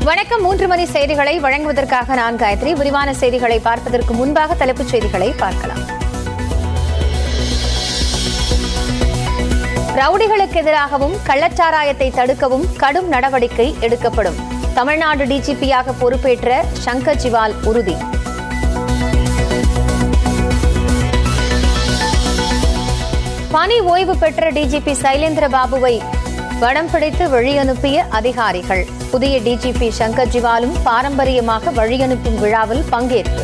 வணக்கம் மூன்று மணி செய்திகளை வழங்குவதற்காக நான் காயத்ரி விரிவான செய்திகளை பார்ப்பதற்கு முன்பாக தலைப்புச் செய்திகளை பார்க்கலாம் ரவுடிகளுக்கு எதிராகவும் கள்ளச்சாராயத்தை தடுக்கவும் கடும் நடவடிக்கை எடுக்கப்படும் தமிழ்நாடு டிஜிபியாக பொறுப்பேற்ற சங்கர் ஜிவால் உறுதி பணி ஓய்வு பெற்ற டிஜிபி சைலேந்திர பாபுவை வடம் பிடித்து வழியனுப்பிய அதிகாரிகள் புதிய டிஜிபி சங்கர் ஜிவாலும் பாரம்பரியமாக வழியனுப்பும் விழாவில் பங்கேற்பு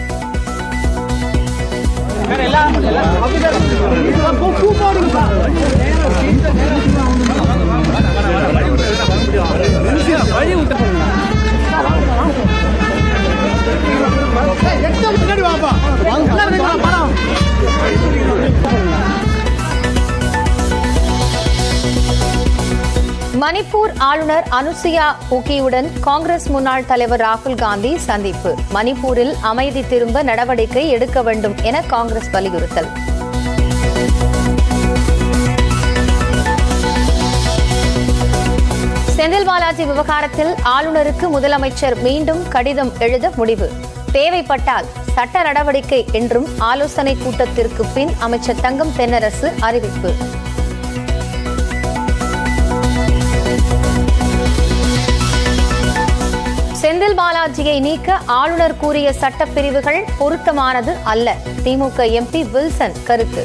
மணிப்பூர் ஆளுநர் அனுசுயா உகியுடன் காங்கிரஸ் முன்னாள் தலைவர் ராகுல் காந்தி சந்திப்பு மணிப்பூரில் அமைதி திரும்ப நடவடிக்கை எடுக்க வேண்டும் என காங்கிரஸ் வலியுறுத்தல் செந்தில் பாலாஜி விவகாரத்தில் ஆளுநருக்கு முதலமைச்சர் மீண்டும் கடிதம் எழுத முடிவு தேவைப்பட்டால் சட்ட நடவடிக்கை என்றும் ஆலோசனை கூட்டத்திற்கு பின் அமைச்சர் தங்கம் தென்னரசு அறிவிப்பு செந்தில் பாலாஜியை நீக்க ஆளுநர் கூறிய சட்டப்பிரிவுகள் பொருத்தமானது அல்ல திமுக எம்பி வில்சன் கருத்து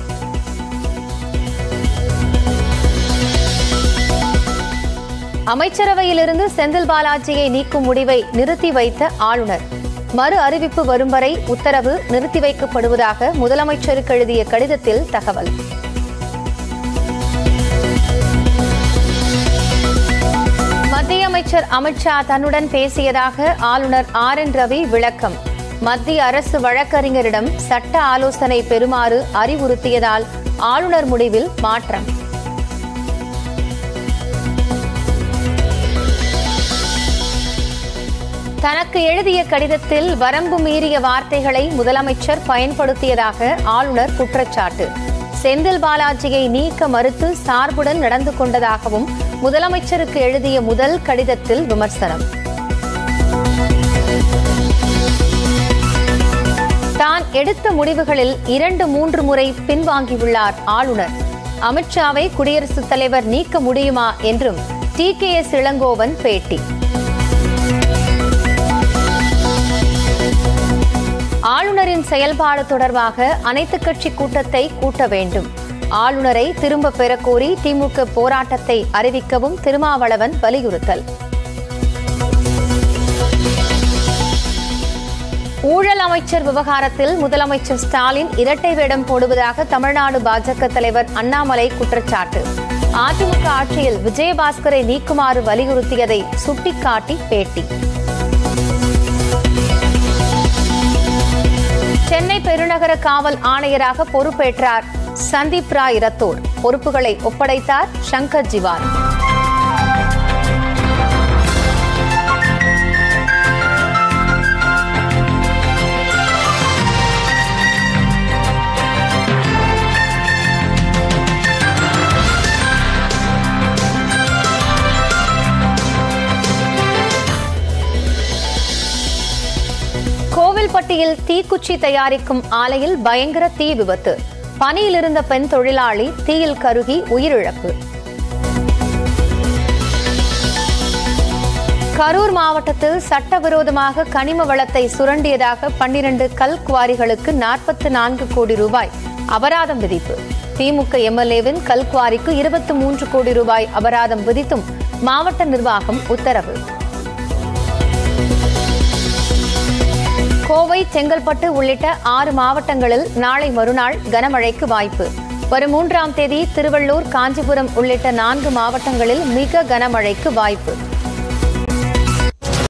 அமைச்சரவையிலிருந்து செந்தில் பாலாஜியை நீக்கும் முடிவை நிறுத்தி வைத்த ஆளுநர் மறு அறிவிப்பு வரும் வரை உத்தரவு நிறுத்தி வைக்கப்படுவதாக முதலமைச்சருக்கு எழுதிய கடிதத்தில் தகவல் மத்திய அமைச்சர் அமித்ஷா தன்னுடன் பேசியதாக ஆளுநர் ஆர் என் ரவி விளக்கம் மத்திய அரசு வழக்கறிஞரிடம் சட்ட ஆலோசனை பெறுமாறு அறிவுறுத்தியதால் ஆளுநர் முடிவில் மாற்றம் தனக்கு எழுதிய கடிதத்தில் வரம்பு மீறிய வார்த்தைகளை முதலமைச்சர் பயன்படுத்தியதாக ஆளுநர் குற்றச்சாட்டு செந்தில் பாலாஜியை நீக்க மறுத்து சார்புடன் நடந்து கொண்டதாகவும் முதலமைச்சருக்கு எழுதிய முதல் கடிதத்தில் விமர்சனம் தான் எடுத்த முடிவுகளில் இரண்டு மூன்று முறை பின்வாங்கியுள்ளார் ஆளுநர் அமித்ஷாவை குடியரசுத் தலைவர் நீக்க முடியுமா என்றும் டி கே எஸ் இளங்கோவன் பேட்டி ஆளுநரின் செயல்பாடு தொடர்பாக அனைத்துக் கட்சி கூட்டத்தை கூட்ட வேண்டும் ஆளுநரை திரும்ப பெறக்கோரி திமுக போராட்டத்தை அறிவிக்கவும் திருமாவளவன் வலியுறுத்தல் ஊழல் அமைச்சர் விவகாரத்தில் முதலமைச்சர் ஸ்டாலின் இரட்டை வேடம் போடுவதாக தமிழ்நாடு பாஜக தலைவர் அண்ணாமலை குற்றச்சாட்டு அதிமுக ஆட்சியில் விஜயபாஸ்கரை நீக்குமாறு வலியுறுத்தியதை சுட்டிக்காட்டி பேட்டி சென்னை பெருநகர காவல் ஆணையராக பொறுப்பேற்றார் சந்தீப் ராய் ரத்தோர் பொறுப்புகளை ஒப்படைத்தார் சங்கர் ஜிவால் கோவில்பட்டியில் தீக்குச்சி தயாரிக்கும் ஆலையில் பயங்கர தீ விபத்து பணியில் இருந்த பெண் தொழிலாளி தீயில் கருகி உயிரிழப்பு கரூர் மாவட்டத்தில் சட்டவிரோதமாக கனிம வளத்தை சுரண்டியதாக பன்னிரண்டு கல் குவாரிகளுக்கு நாற்பத்தி நான்கு கோடி ரூபாய் அபராதம் விதிப்பு திமுக எம்எல்ஏவின் கல்குவாரிக்கு இருபத்தி மூன்று கோடி ரூபாய் அபராதம் விதித்தும் மாவட்ட நிர்வாகம் உத்தரவு கோவை செங்கல்பட்டு உள்ளிட்ட ஆறு மாவட்டங்களில் நாளை மறுநாள் கனமழைக்கு வாய்ப்பு வரும் மூன்றாம் தேதி திருவள்ளூர் காஞ்சிபுரம் உள்ளிட்ட நான்கு மாவட்டங்களில் மிக கனமழைக்கு வாய்ப்பு